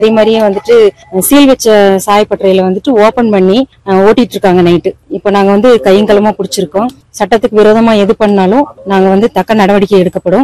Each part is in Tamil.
அதே மாதிரியே வந்துட்டு சீல் வச்ச சாயப்பட்டறையில வந்துட்டு ஓபன் பண்ணி அஹ், ஓட்டிட்டு இருக்காங்க நைட்டு இப்ப நாங்க வந்து கையங்கலமா புடிச்சிருக்கோம் சட்டத்துக்கு விரோதமா எது பண்ணாலும் நாங்க வந்து தக்க நடவடிக்கை எடுக்கப்படும்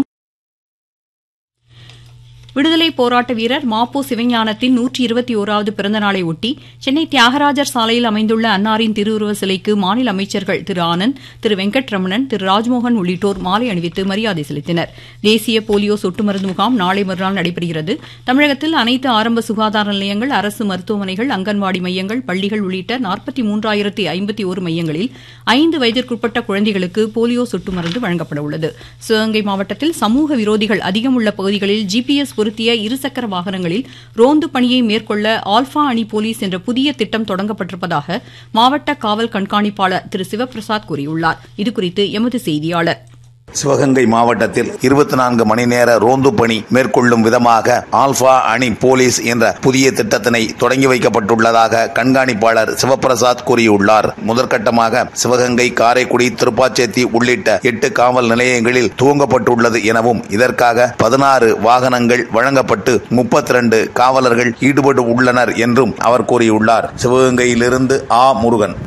விடுதலை போராட்ட வீரர் மாப்போ சிவஞானத்தின் நூற்றி இருபத்தி ஓராவது பிறந்த நாளை ஒட்டி சென்னை தியாகராஜர் சாலையில் அமைந்துள்ள அன்னாரின் திருவுருவ சிலைக்கு மாநில அமைச்சர்கள் திரு ஆனந்த் திரு வெங்கட்ரமணன் திரு ராஜ்மோகன் உள்ளிட்டோர் மாலை அணிவித்து மரியாதை செலுத்தினர் தேசிய போலியோ சொட்டு மருந்து முகாம் நாளை மறுநாள் நடைபெறுகிறது தமிழகத்தில் அனைத்து ஆரம்ப சுகாதார நிலையங்கள் அரசு மருத்துவமனைகள் அங்கன்வாடி மையங்கள் பள்ளிகள் உள்ளிட்ட நாற்பத்தி மூன்றாயிரத்தி ஐம்பத்தி ஒரு மையங்களில் ஐந்து வயதிற்குட்பட்ட குழந்தைகளுக்கு போலியோ சொட்டு மருந்து வழங்கப்பட உள்ளது சிவகங்கை மாவட்டத்தில் சமூக விரோதிகள் அதிகம் உள்ள பகுதிகளில் ஜிபிஎஸ் பொருத்திய இருசக்கர வாகனங்களில் ரோந்து பணியை மேற்கொள்ள ஆல்பா அணி போலீஸ் என்ற புதிய திட்டம் தொடங்கப்பட்டிருப்பதாக மாவட்ட காவல் கண்காணிப்பாளர் திரு சிவபிரசாத் கூறியுள்ளார் இதுகுறித்து எமது செய்தியாளர் சிவகங்கை மாவட்டத்தில் இருபத்தி நான்கு மணி நேர ரோந்து பணி மேற்கொள்ளும் விதமாக ஆல்பா அணி போலீஸ் என்ற புதிய திட்டத்தினை தொடங்கி வைக்கப்பட்டுள்ளதாக கண்காணிப்பாளர் சிவபிரசாத் கூறியுள்ளார் முதற்கட்டமாக சிவகங்கை காரைக்குடி திருப்பாச்சேத்தி உள்ளிட்ட எட்டு காவல் நிலையங்களில் துவங்கப்பட்டுள்ளது எனவும் இதற்காக பதினாறு வாகனங்கள் வழங்கப்பட்டு முப்பத்தி ரெண்டு காவலர்கள் ஈடுபட்டு உள்ளனர் என்றும் அவர் கூறியுள்ளார் சிவகங்கையிலிருந்து ஆ முருகன்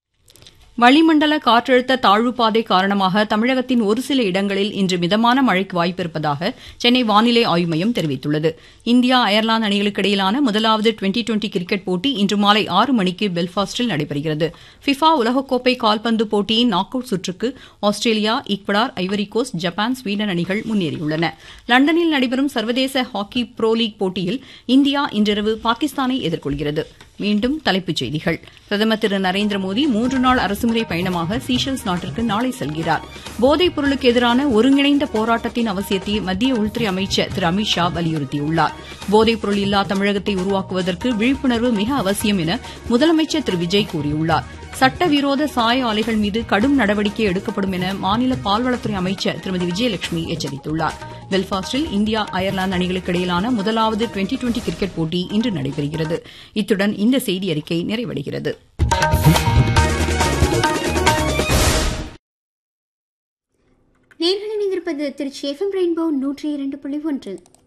வளிமண்டல காற்றழுத்த தாழ்வு பாதை காரணமாக தமிழகத்தின் ஒரு சில இடங்களில் இன்று மிதமான மழைக்கு வாய்ப்பிருப்பதாக சென்னை வானிலை ஆய்வு மையம் தெரிவித்துள்ளது இந்தியா அயர்லாந்து அணிகளுக்கு இடையிலான முதலாவது டுவெண்டி டுவெண்டி கிரிக்கெட் போட்டி இன்று மாலை ஆறு மணிக்கு பெல்ஃபாஸ்டில் நடைபெறுகிறது ஃபிஃபா உலகக்கோப்பை கால்பந்து போட்டியின் நாக் அவுட் சுற்றுக்கு Australia Ecuador Ivory Coast Japan Sweden அணிகள் முன்னேறியுள்ளன லண்டனில் நடைபெறும் சர்வதேச ஹாக்கி ப்ரோ லீக் போட்டியில் இந்தியா இன்றிரவு பாகிஸ்தானை எதிர்கொள்கிறது மீண்டும் தலைப்புச் செய்திகள் பிரதமர் திரு நரேந்திர மோடி மூன்று நாள் அரசுமுறை பயணமாக சீஷல்ஸ் நாட்டிற்கு நாளை செல்கிறார் போதைப் பொருளுக்கு எதிரான ஒருங்கிணைந்த போராட்டத்தின் அவசியத்தை மத்திய உள்துறை அமைச்சர் திரு அமித் ஷா வலியுறுத்தியுள்ளார் போதைப் பொருள் இல்லா தமிழகத்தை உருவாக்குவதற்கு விழிப்புணர்வு மிக அவசியம் என முதலமைச்சர் திரு விஜய் கூறியுள்ளார் சட்டவிரோத சாய ஆலைகள் மீது கடும் நடவடிக்கை எடுக்கப்படும் என மாநில பால்வளத்துறை அமைச்சர் திருமதி விஜயலட்சுமி எச்சரித்துள்ளார் பெல்பாஸ்டில் இந்தியா அயர்லாந்து அணிகளுக்கு இடையிலான முதலாவது டுவெண்டி டுவெண்டி கிரிக்கெட் போட்டி இன்று நடைபெறுகிறது இத்துடன் இந்த செய்தி அறிக்கை நிறைவடைகிறது நேர்கள் இணைந்திருப்பது திருச்சி எஃப்எம் ரெயின்போ நூற்றி இரண்டு புள்ளி ஒன்று